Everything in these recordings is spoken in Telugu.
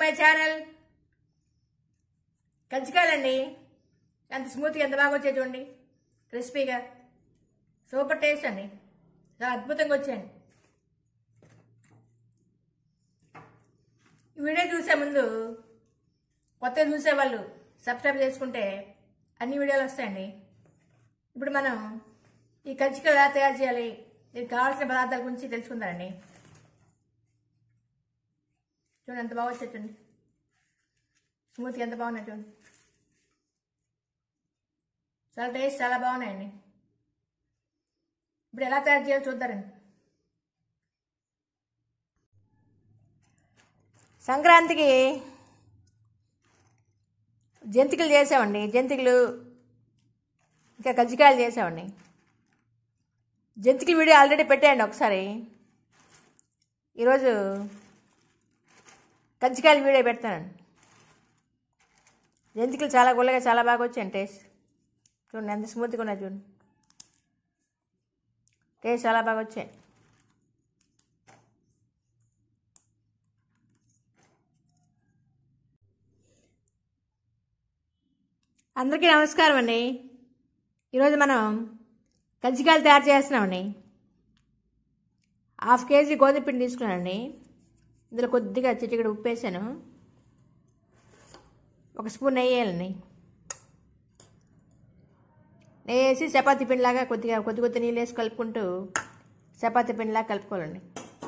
మై ఛానల్ కజ్జికాయలండి ఎంత స్మూత్గా ఎంత బాగా వచ్చాయి చూడండి క్రిస్పీగా సూపర్ టేస్ట్ అండి చాలా అద్భుతంగా వచ్చాయండి ఈ వీడియో చూసే ముందు కొత్తగా చూసేవాళ్ళు సబ్స్క్రైబ్ చేసుకుంటే అన్ని వీడియోలు వస్తాయండి ఇప్పుడు మనం ఈ కజ్జికాయలు ఎలా తయారు చేయాలి దీనికి కావాల్సిన పదార్థాల గురించి తెలుసుకుందామండి చూడండి ఎంత బాగా వచ్చేటండి స్మూత్గా ఎంత బాగున్నాయి చూడండి చాలా టేస్ట్ చాలా బాగున్నాయండి ఇప్పుడు ఎలా తయారు చేయాలో చూద్దారండి సంక్రాంతికి జంతికలు చేసామండి జంతికలు ఇంకా కజ్జికాయలు చేసామండి జంతికల వీడియో ఆల్రెడీ పెట్టాయండి ఒకసారి ఈరోజు కజ్జికాయల వీడియో పెడతానండి జంతికలు చాలా గుల్లగా చాలా బాగా వచ్చాయండి టేస్ట్ చూడండి ఎంత స్మూత్గా ఉన్నాయి చూడండి టేస్ట్ చాలా బాగా వచ్చాయి అందరికీ నమస్కారం అండి ఈరోజు మనం కజ్జికాయలు తయారు చేస్తున్నామండి హాఫ్ కేజీ గోధుమ పిండి తీసుకున్నానండి ఇందులో కొద్దిగా చిటికడ ఉప్పు వేసాను ఒక స్పూన్ నెయ్యి వేయాలండి నెయ్యి వేసి చపాతీ పిండిలాగా కొద్దిగా కొద్ది కొద్ది నీళ్ళు వేసి కలుపుకుంటూ చపాతీ పిండిలాగా కలుపుకోవాలండి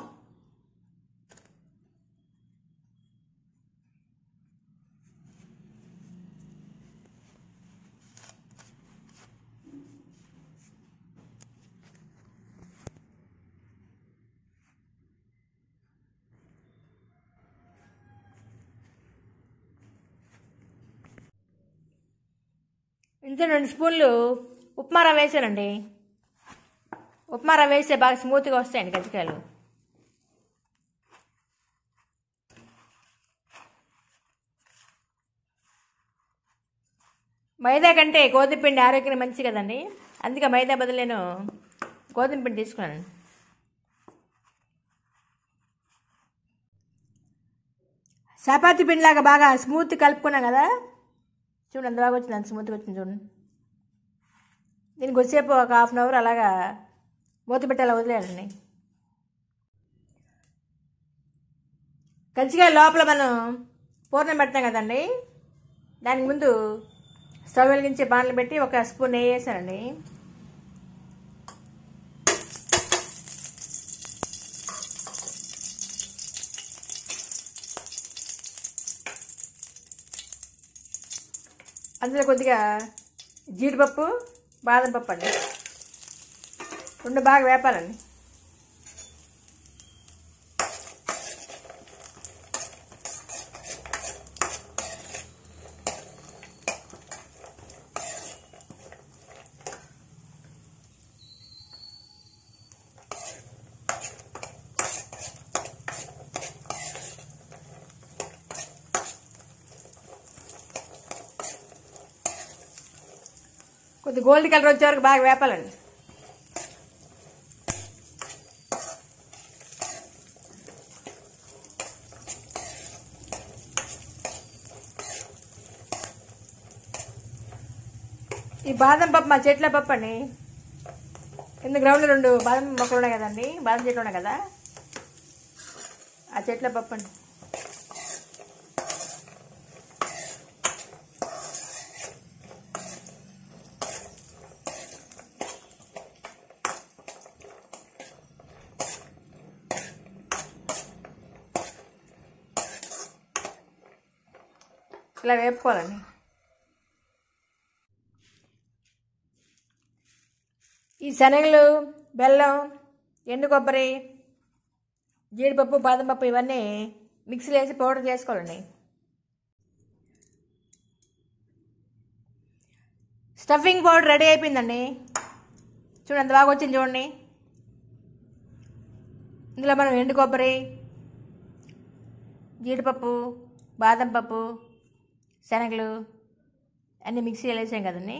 ఇంత రెండు స్పూన్లు ఉప్మా రవ్వ వేసానండి ఉప్మా రవ్వ వేస్తే బాగా స్మూత్గా వస్తాయండి కజ్జికాయలు మైదా కంటే గోధుమ పిండి ఆరోగ్యానికి మంచి కదండి అందుకే మైదా బదులు నేను గోధుమ పిండి తీసుకున్నాను చపాతీ పిండిలాగా బాగా స్మూత్ కలుపుకున్నాం కదా చూడండి ఎంత బాగా వచ్చింది అంత స్మూత్గా వచ్చింది చూడండి దీనికి వచ్చేపు ఒక హాఫ్ అన్ అవర్ అలాగా మూత పెట్టి అలా వదిలేయాలండి కజ్జికాయ లోపల మనం పూర్ణం పెడతాం కదండి దానికి ముందు స్టవ్ వెలిగించి బాణలు పెట్టి ఒక స్పూన్ నెయ్యి వేసానండి అందులో కొద్దిగా జీడిపప్పు బాదం పప్పు అండి రెండు బాగా వేపాలండి కొద్ది గోల్డ్ కలర్ వచ్చే వరకు బాగా వేపాలండి ఈ బాదం పప్పు మా చెట్ల పప్పు అండి కింద గ్రౌండ్లో రెండు బాదం మొక్కలు ఉన్నాయి కదండి బాదం చెట్లు ఉన్నాయి కదా ఆ చెట్ల పప్పు అండి ఇలా వేపుకోవాలండి ఈ శనగలు బెల్లం ఎండు కొబ్బరి జీడిపప్పు బాదం పప్పు ఇవన్నీ మిక్సీలో వేసి పౌడర్ చేసుకోవాలండి స్టఫింగ్ పౌడర్ రెడీ అయిపోయిందండి చూడండి ఎంత బాగా వచ్చింది చూడండి ఇందులో మనం ఎండు కొబ్బరి జీడిపప్పు బాదం పప్పు శనగలు అన్నీ మిక్సీలో వేసాం కదండి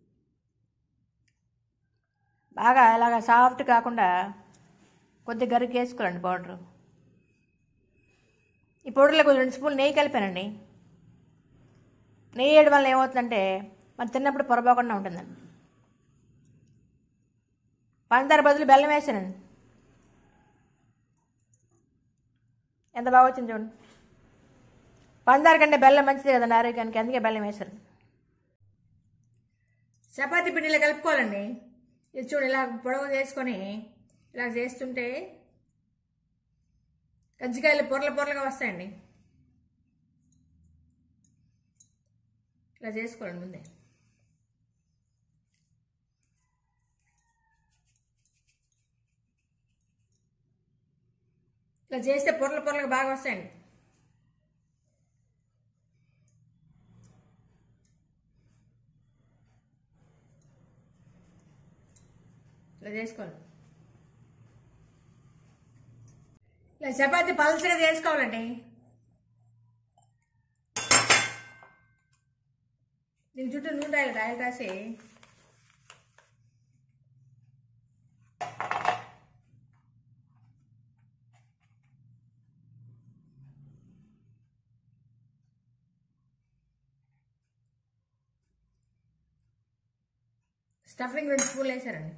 బాగా అలాగా సాఫ్ట్ కాకుండా కొద్దిగా గరికి వేసుకోవాలండి పౌడరు ఈ పౌడర్లో కొంచెం రెండు స్పూన్లు నెయ్యి కలిపానండి నెయ్యి వేయడం వల్ల ఏమవుతుందంటే మనం తిన్నప్పుడు పొరపోకుండా ఉంటుందండి పంచదార బదులు బెల్లం వేసానండి ఎంత బాగా వచ్చింది చూడండి పంచదార కంటే బెల్లం మంచిది కదండి ఆరోగ్యానికి అందుకే బెల్లం వేశారు చపాతీ పిండిలో కలుపుకోవాలండి ఇది చూడు ఇలా పొడవు చేసుకొని ఇలా చేస్తుంటే కజ్జికాయలు పొరల పొరలుగా వస్తాయండి ఇలా చేసుకోండి ముందే ఇలా చేస్తే పొరల పొరలుగా బాగా వస్తాయండి ఇలా చేసుకోండి ఇలా చపాతి పల్చగా చేసుకోవాలండి దీని చుట్టూ నూనె రాయాలి రాయలు రాసి స్టఫింగ్ రెండు స్పూన్లు వేసారండి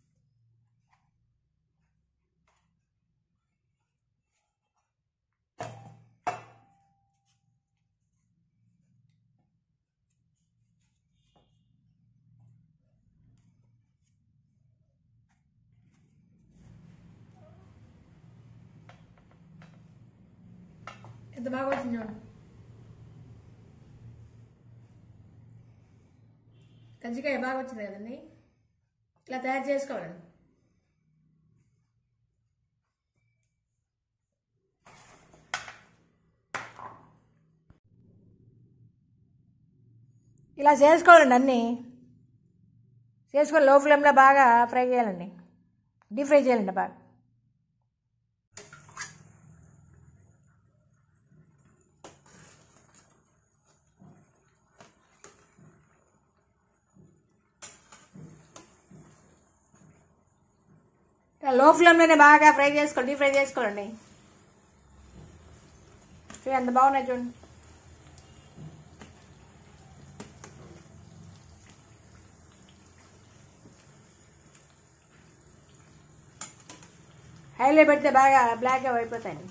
ఎంత బాగా వచ్చింది చూడండి కజ్జికాయ బాగా వచ్చింది కదండి ఇలా తయారు చేసుకోవాలండి ఇలా చేసుకోవాలండి అన్నీ చేసుకొని లో ఫ్లేమ్లో బాగా ఫ్రై చేయాలండి డీప్ ఫ్రై చేయాలండి బాగా లో ఫ్లేమ్లోనే బాగా ఫ్రై చేసుకోండి డీప్ ఫ్రై చేసుకోండి చూడండి ఎంత బాగున్నాయి చూడండి హైలో పెడితే బాగా బ్లాక్ అయిపోతాయి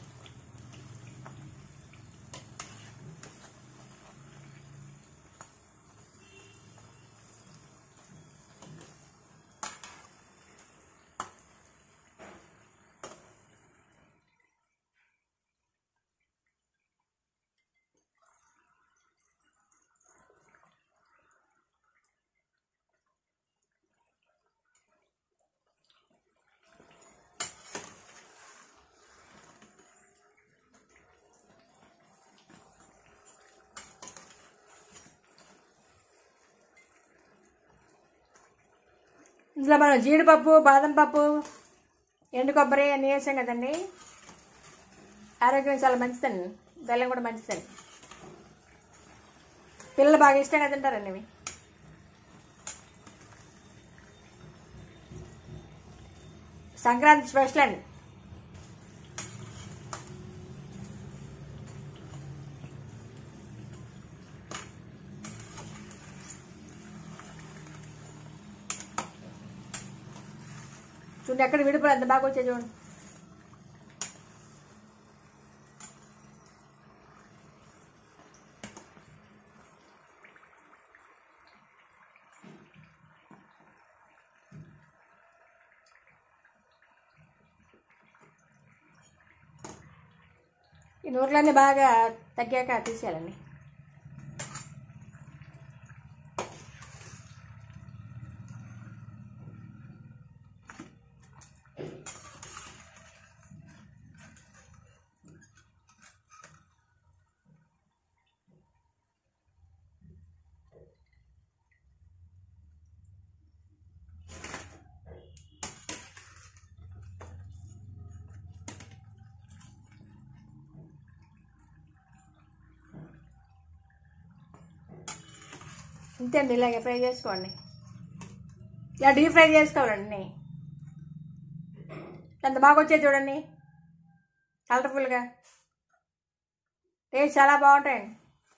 ఇందులో మనం జీడిపప్పు బాదం పప్పు ఎండు కొబ్బరి అన్నీ వేసాం కదండి ఆరోగ్యం చాలా మంచిదండి బెల్లం కూడా మంచిదండి పిల్లలు బాగా ఇష్టంగా తింటారండి ఇవి సంక్రాంతి స్పెషల్ అండి చూడండి ఎక్కడ విడిపోయి ఎంత బాగా వచ్చాయి చూడండి ఈ నూరులన్నీ బాగా తగ్గాక తీసేయాలండి ఇంతే అండి ఇలాగే ఫ్రై చేసుకోండి ఇలా డీప్ ఫ్రై చేసుకోవాలండి ఎంత బాగా వచ్చాయి చూడండి కలర్ఫుల్గా టేస్ట్ చాలా బాగుంటాయండి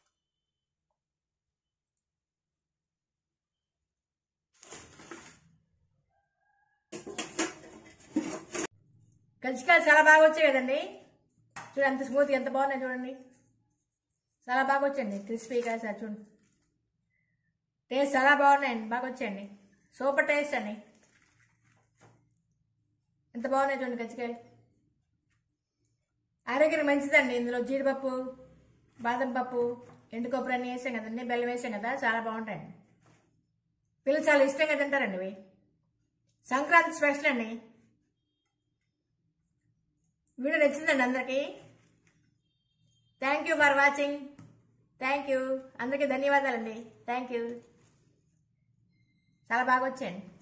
కజ్జికాయలు చాలా బాగా వచ్చాయి కదండి చూడండి ఎంత స్మూత్గా ఎంత బాగున్నాయి చూడండి చాలా బాగా వచ్చండి క్రిస్పీగా సార్ చూడండి టేస్ట్ చాలా బాగున్నాయండి బాగా వచ్చాయండి సూపర్ టేస్ట్ అండి ఎంత బాగున్నాయి చూడండి కజ్జికాయలు ఆరోగ్యానికి మంచిదండి ఇందులో జీడిపప్పు బాదం పప్పు ఎండు కొబ్బరి అన్నీ వేసాం కదండి బెల్లం వేసాం కదా చాలా బాగుంటాయండి పిల్లలు చాలా ఇష్టంగా తింటారండి ఇవి సంక్రాంతి స్పెషల్ అండి వీడియో నచ్చిందండి అందరికీ thank you for watching thank you అందరికీ ధన్యవాదాలండి థ్యాంక్ యూ చాలా బాగా వచ్చాయండి